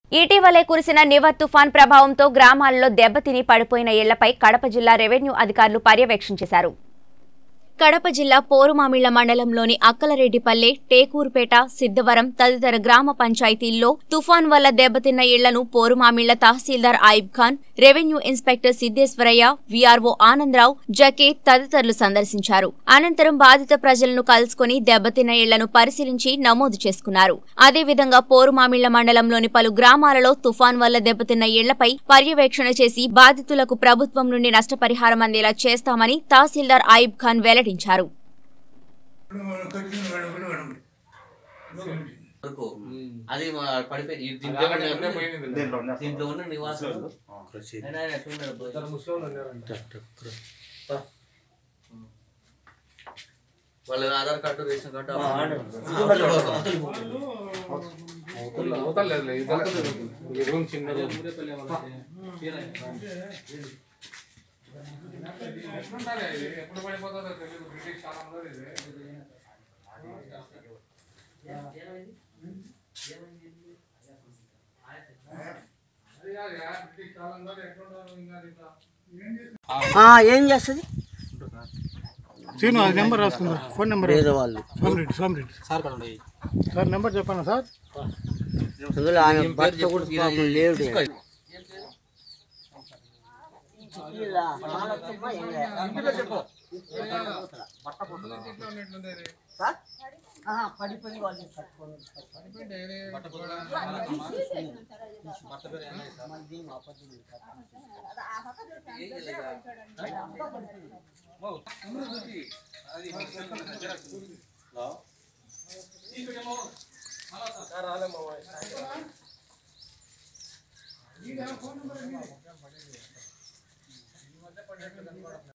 ఇటీవలే కురిసిన నివర్ తుఫాన్ ప్రభావంతో గ్రామాల్లో దెబ్బతిని పడిపోయిన ఇళ్లపై కడప జిల్లా రెవెన్యూ అధికారులు పర్యవేక్షించేశారు కడప జిల్లా పోరుమామిళ్ల మండలంలోని అక్కలరెడ్డిపల్లె టేకూరుపేట సిద్ధవరం తదితర గ్రామ పంచాయతీల్లో తుఫాన్ వల్ల దెబ్బతిన్న ఇళ్లను పోరుమామిళ్ల తహసీల్దార్ Ayub Khan revenue inspector Siddeshwaraiah VRO Anandarao Zakir తదితరులు సందర్శించారు అనంతరం బాధిత ప్రజలను కలుసుకుని దెబ్బతిన్న ఇళ్లను పరిశీలించి నమోదు చేసుకున్నారు అదేవిధంగా పోరుమామిళ్ల మండలంలోని పలు గ్రామాలలో తుఫాన్ వల్ల దెబ్బతిన్న ఇళ్లపై పర్యవేక్షణ చేసి బాధితులకు ప్రభుత్వం నుండి నష్టపరిహారం అందేలా చేస్తామని తహసీల్దార్ ఆయిబ్ ఖాన్ వెల్లడించారు వరకు అది మా పడిపోయింది ఇది దీంట్లో ఉన్న- దీంట్లో ఉన్న నివాసం అయినా ఆయన చూడండి పోయి. వాళ్ళ ఆధార్ కార్డు రేషన్ కార్డు అవసరం. ఆ, ఏం చేస్తుంది సీను అది నెంబర్ రాసుకుందా ఫోన్ నెంబర్ పేదవాళ్ళు సోమిరెడ్డి సోమిరెడ్డి సార్ నెంబర్ చెప్పండి సార్ అసలు ఆమె భర్త కూడా పాపం లేడు పడిపోయి వాళ్ళు